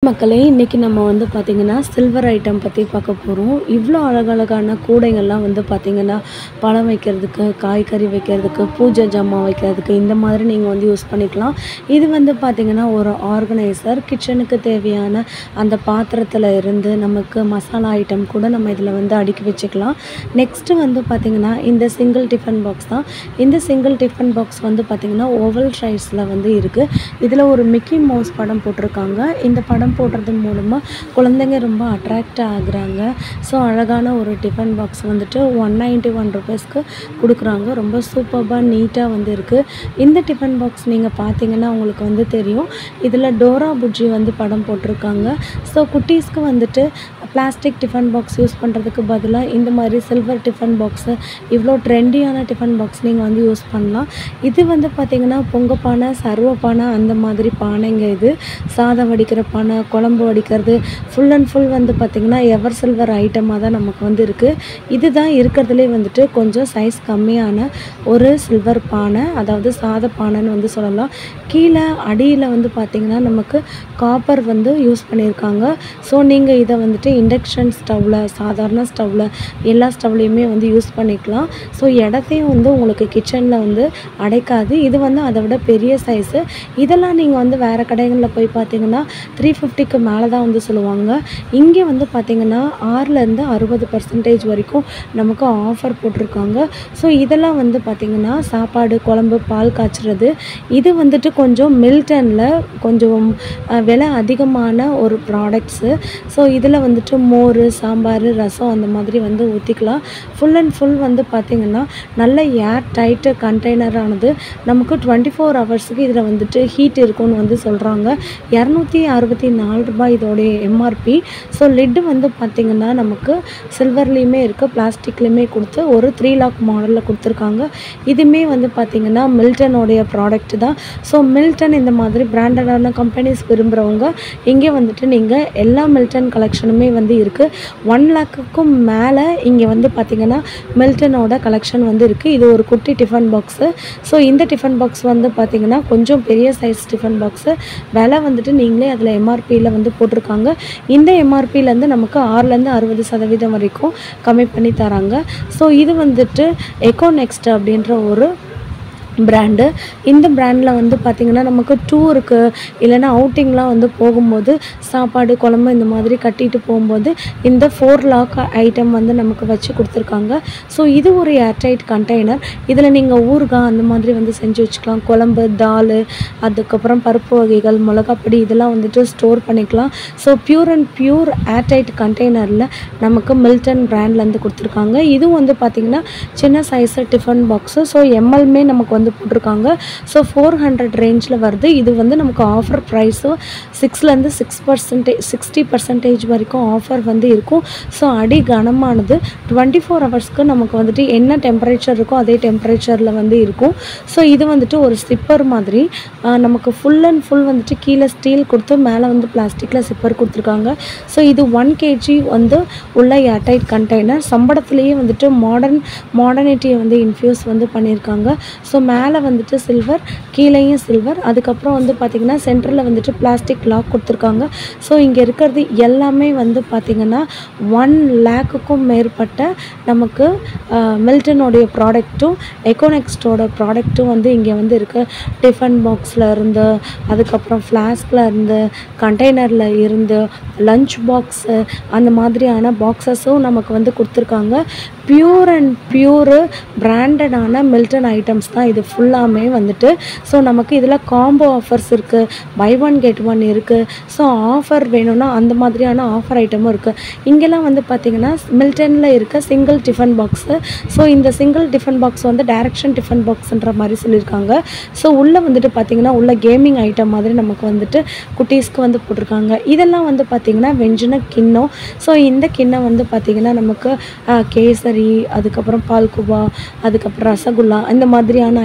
மக்களே இன்றைக்கி நம்ம வந்து பார்த்திங்கன்னா சில்வர் ஐட்டம் பற்றி பார்க்க போகிறோம் இவ்வளோ அழகழகான கூடைகள்லாம் வந்து பார்த்திங்கன்னா பழம் வைக்கிறதுக்கு காய்கறி வைக்கிறதுக்கு பூஜை ஜாமான் வைக்கிறதுக்கு இந்த மாதிரி நீங்கள் வந்து யூஸ் பண்ணிக்கலாம் இது வந்து பார்த்திங்கன்னா ஒரு ஆர்கனைசர் கிச்சனுக்கு தேவையான அந்த பாத்திரத்தில் இருந்து நமக்கு மசாலா ஐட்டம் கூட நம்ம இதில் வந்து அடுக்கி வச்சுக்கலாம் நெக்ஸ்ட்டு வந்து பார்த்திங்கன்னா இந்த சிங்கிள் டிஃபன் பாக்ஸ் தான் இந்த சிங்கிள் டிஃபன் பாக்ஸ் வந்து பார்த்திங்கன்னா ஓவல் சைஸில் வந்து இருக்குது இதில் ஒரு மிக்கி மவுஸ் படம் போட்டிருக்காங்க இந்த படம் போடுறது மூலமாக குழந்தைங்க ரொம்ப அட்ராக்ட் ஆகுறாங்க ஸோ அழகான ஒரு டிஃபன் பாக்ஸ் வந்துட்டு ஒன் நைன்ட்டி ஒன் ருபீஸ்க்கு கொடுக்குறாங்க ரொம்ப சூப்பராக நீட்டாக வந்து இருக்குது இந்த டிஃபன் பாக்ஸ் நீங்கள் பார்த்தீங்கன்னா உங்களுக்கு வந்து தெரியும் இதில் டோரா புஜ்ஜி வந்து படம் போட்டிருக்காங்க ஸோ குட்டீஸ்க்கு வந்துட்டு பிளாஸ்டிக் டிஃபன் பாக்ஸ் யூஸ் பண்ணுறதுக்கு பதிலாக இந்த மாதிரி சில்வர் டிஃபன் பாக்ஸு இவ்வளோ ட்ரெண்டியான டிஃபன் பாக்ஸ் நீங்கள் வந்து யூஸ் பண்ணலாம் இது வந்து பார்த்திங்கன்னா பொங்க பானை சர்வ பானை அந்த மாதிரி பானைங்க இது சாதம் வடிக்கிற பானை குழம்பு வடிக்கிறது ஃபுல் அண்ட் ஃபுல் வந்து பார்த்திங்கன்னா எவர் சில்வர் ஐட்டமாக தான் நமக்கு வந்து இருக்குது இதுதான் இருக்கிறதுலே வந்துட்டு கொஞ்சம் சைஸ் கம்மியான ஒரு சில்வர் பானை அதாவது சாத பானைன்னு வந்து சொல்லலாம் கீழே அடியில் வந்து பார்த்திங்கன்னா நமக்கு காப்பர் வந்து யூஸ் பண்ணியிருக்காங்க ஸோ நீங்கள் இதை வந்துட்டு இண்டக்ஷன் ஸ்டவ்வில் சாதாரண ஸ்டவ்வில் எல்லா ஸ்டவ்லேயுமே வந்து யூஸ் பண்ணிக்கலாம் ஸோ இடத்தையும் வந்து உங்களுக்கு கிச்சனில் வந்து அடைக்காது இது வந்து அதை விட பெரிய சைஸு இதெல்லாம் நீங்கள் வந்து வேறு கடைகளில் போய் பார்த்தீங்கன்னா த்ரீ ஃபிஃப்டிக்கு மேலே தான் வந்து சொல்லுவாங்க இங்கே வந்து பார்த்தீங்கன்னா ஆறுலேருந்து அறுபது பர்சன்டேஜ் வரைக்கும் நமக்கு ஆஃபர் போட்டிருக்காங்க ஸோ இதெல்லாம் வந்து பார்த்திங்கன்னா சாப்பாடு குழம்பு பால் காய்ச்சுறது இது வந்துட்டு கொஞ்சம் மில்டனில் கொஞ்சம் அஹ், விலை அதிகமான ஒரு ப்ராடக்ட்ஸு ஸோ இதில் வந்துட்டு மோர் சாம்பார் ரசம் அந்த மாதிரி வந்து ஊற்றிக்கலாம் ஃபுல் அண்ட் ஃபுல் வந்து பார்த்திங்கன்னா நல்ல ஏர் டைட்டு கண்டெய்னரானது நமக்கு டுவெண்ட்டி ஃபோர் ஹவர்ஸுக்கு இதில் வந்துட்டு ஹீட் இருக்கும்னு வந்து சொல்கிறாங்க இரநூத்தி அறுபத்தி நாலு ரூபாய் இதோடைய எம்ஆர்பி ஸோ லிட்டு வந்து பார்த்திங்கன்னா நமக்கு சில்வர்லேயுமே இருக்குது பிளாஸ்டிக்லேயுமே கொடுத்து ஒரு த்ரீ லாக் மாடலில் கொடுத்துருக்காங்க இதுவுமே வந்து பார்த்திங்கன்னா மில்டனோடைய ப்ராடக்ட் தான் ஸோ மில்டன் இந்த மாதிரி பிராண்டடான கம்பெனிஸ் விரும்புகிறவங்க இங்கே வந்துட்டு நீங்கள் எல்லா மில்டன் கலெக்ஷனுமே வந்து இருக்குது ஒன் லேக்குக்கும் மேலே இங்கே வந்து பார்த்திங்கன்னா மில்டனோட கலெக்ஷன் வந்து இருக்குது இது ஒரு குட்டி டிஃபன் பாக்ஸு ஸோ இந்த டிஃபன் பாக்ஸ் வந்து பார்த்திங்கன்னா கொஞ்சம் பெரிய சைஸ் டிஃபன் பாக்ஸு விலை வந்துட்டு நீங்களே அதில் எம்ஆர்பியில் வந்து போட்டிருக்காங்க இந்த எம்ஆர்பியிலேருந்து நமக்கு ஆறுலேருந்து அறுபது சதவீதம் வரைக்கும் கம்மி பண்ணி தராங்க ஸோ இது வந்துட்டு எக்கோ நெக்ஸ்ட் அப்படின்ற ஒரு பிராண்டு இந்த பிராண்டில் வந்து பார்த்திங்கன்னா நமக்கு டூருக்கு இல்லைன்னா அவுட்டிங்லாம் வந்து போகும்போது சாப்பாடு குழம்பு இந்த மாதிரி கட்டிட்டு போகும்போது இந்த ஃபோர் லாக் ஐட்டம் வந்து நமக்கு வச்சு கொடுத்துருக்காங்க ஸோ இது ஒரு ஏர்டைட் கண்டெய்னர் இதில் நீங்கள் ஊறுகாய் அந்த மாதிரி வந்து செஞ்சு வச்சுக்கலாம் குழம்பு தால் அதுக்கப்புறம் பருப்பு வகைகள் மிளகாப்பொடி இதெல்லாம் வந்துட்டு ஸ்டோர் பண்ணிக்கலாம் so pure and pure airtight கண்டெய்னரில் நமக்கு மில்டன் பிராண்ட்லேருந்து கொடுத்துருக்காங்க இதுவும் வந்து பார்த்திங்கன்னா சின்ன சைஸு டிஃபன் பாக்ஸு ஸோ எம்எல்மே நமக்கு வந்து போட்டிருக்காங்க ஸோ ஃபோர் ஹண்ட்ரட் ரேஞ்சில் வருது இது வந்து நமக்கு ஆஃபர் ப்ரைஸு சிக்ஸ்லேருந்து சிக்ஸ் பர்சன்டேஜ் சிக்ஸ்டி பர்சன்டேஜ் வரைக்கும் ஆஃபர் வந்து இருக்கும் ஸோ அடி கனமானது டுவெண்ட்டி ஃபோர் ஹவர்ஸ்க்கு நமக்கு வந்துட்டு என்ன டெம்பரேச்சர் இருக்கோ அதே டெம்பரேச்சரில் வந்து இருக்கும் ஸோ இது வந்துட்டு ஒரு சிப்பர் மாதிரி ஆஹ், நமக்கு ஃபுல் அண்ட் ஃபுல் வந்துட்டு கீழே ஸ்டீல் கொடுத்து மேலே வந்து பிளாஸ்டிக்கில் சிப்பர் கொடுத்துருக்காங்க ஸோ இது ஒன் கேஜி வந்து உள்ள ஏர்டைட் கண்டெய்னர் சம்பளத்துலேயே வந்துட்டு மாடர்ன் மாடர்னிட்டியை வந்து இன்ஃப்யூஸ் வந்து பண்ணியிருக்காங்க ஸோ மேலே வந்துட்டு சில்வர் கீழேயும் சில்வர் அதுக்கப்புறம் வந்து பார்த்திங்கன்னா சென்டரில் வந்துட்டு பிளாஸ்டிக் லாக் கொடுத்துருக்காங்க ஸோ இங்கே இருக்கிறது எல்லாமே வந்து பார்த்திங்கன்னா ஒன் லேக்குக்கும் மேற்பட்ட நமக்கு மில்டனுடைய ப்ராடக்ட்டும் எக்கோனெக்ஸ்டோட ப்ராடக்ட்டும் வந்து இங்கே வந்து இருக்குது டிஃபன் பாக்ஸில் இருந்து அதுக்கப்புறம் ஃப்ளாஸ்கில் இருந்து கண்டெய்னரில் இருந்து லஞ்ச் பாக்ஸு அந்த மாதிரியான பாக்ஸஸும் நமக்கு வந்து கொடுத்துருக்காங்க பியூர் அண்ட் பியூரு பிராண்டடான மில்டன் ஐட்டம்ஸ் தான் இது ஃபுல்லாமே வந்துட்டு ஸோ நமக்கு இதில் காம்போ ஆஃபர்ஸ் இருக்குது பை ஒன் கெட் ஒன் இருக்குது ஸோ ஆஃபர் வேணும்னா அந்த மாதிரியான ஆஃபர் ஐட்டமும் இருக்குது இங்கெல்லாம் வந்து பார்த்திங்கன்னா மில்டனில் இருக்க சிங்கிள் டிஃபன் பாக்ஸு ஸோ இந்த சிங்கிள் டிஃபன் பாக்ஸ் வந்து டைரக்ஷன் டிஃபன் பாக்ஸ்ன்ற மாதிரி சொல்லியிருக்காங்க ஸோ உள்ளே வந்துட்டு பார்த்திங்கன்னா உள்ள கேமிங் ஐட்டம் மாதிரி நமக்கு வந்துட்டு குட்டீஸ்க்கு வந்து போட்டிருக்காங்க இதெல்லாம் வந்து பார்த்திங்கன்னா வெஞ்சின கிண்ணம் ஸோ இந்த கிண்ணம் வந்து பார்த்திங்கன்னா நமக்கு ஆஹ், கேசரி அதுக்கப்புறம் பால்குவா அதுக்கப்புறம் ரசகுல்லா இந்த மாதிரியான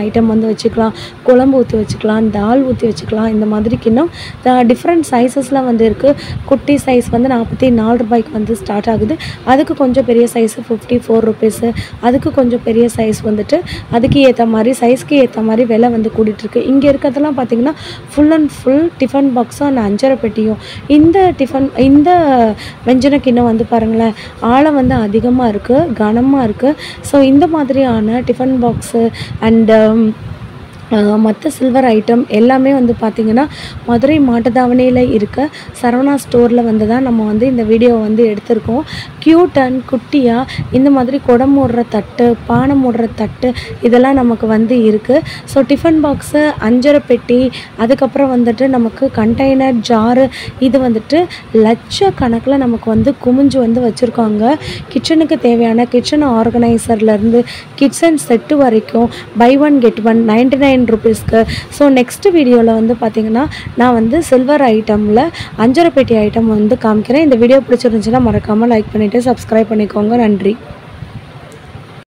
ஐட்டம் வந்து வச்சுக்கலாம் குழம்பு ஊற்றி வச்சுக்கலாம் தால் ஊற்றி வச்சுக்கலாம் இந்த மாதிரி கிண்ணம் டிஃப்ரெண்ட் சைஸஸில் வந்து இருக்குது குட்டி சைஸ் வந்து நாற்பத்தி நாலு ரூபாய்க்கு வந்து ஸ்டார்ட் ஆகுது அதுக்கு கொஞ்சம் பெரிய சைஸ் ஃபிஃப்டி ஃபோர் ருபீஸு அதுக்கு கொஞ்சம் பெரிய சைஸ் வந்துட்டு அதுக்கு ஏற்ற மாதிரி சைஸ்க்கு ஏற்ற மாதிரி விலை வந்து கூடிட்டுருக்கு இங்கே இருக்கிறதெல்லாம் பார்த்தீங்கன்னா ஃபுல் அண்ட் ஃபுல் டிஃபன் பாக்ஸும் அந்த அஞ்சரை பெட்டியும் இந்த டிஃபன் இந்த வெஞ்சன கிண்ணம் வந்து பாருங்களேன் ஆழம் வந்து அதிகமாக இருக்குது கனமாக இருக்குது ஸோ இந்த மாதிரியான டிஃபன் பாக்ஸு அண்டு மற்ற சில்வர் ஐட்டம் எல்லாமே வந்து பார்த்திங்கன்னா மதுரை மாட்டுத்தாவணியில் இருக்க சரவணா ஸ்டோரில் வந்து தான் நம்ம வந்து இந்த வீடியோ வந்து எடுத்திருக்கோம் க்யூட் அண்ட் குட்டியாக இந்த மாதிரி குடம் மூடுற தட்டு பானை மூடுற தட்டு இதெல்லாம் நமக்கு வந்து இருக்குது ஸோ டிஃபன் பாக்ஸு அஞ்சரை பெட்டி அதுக்கப்புறம் வந்துட்டு நமக்கு கண்டெய்னர் ஜாரு இது வந்துட்டு லட்சக்கணக்கில் நமக்கு வந்து குமிஞ்சு வந்து வச்சுருக்காங்க கிச்சனுக்கு தேவையான கிச்சன் ஆர்கனைசர்லேருந்து கிச்சன் செட்டு வரைக்கும் buy one get one ninety nine ருபீஸ்க்கு ஸோ நெக்ஸ்ட் வீடியோவில் வந்து பார்த்திங்கன்னா நான் வந்து சில்வர் ஐட்டமில் அஞ்சரை பெட்டி ஐட்டம் வந்து காமிக்கிறேன் இந்த வீடியோ பிடிச்சிருந்துச்சுன்னா மறக்காமல் லைக் பண்ணிவிட்டு சப்ஸ்கிரைப் பண்ணிக்கோங்க நன்றி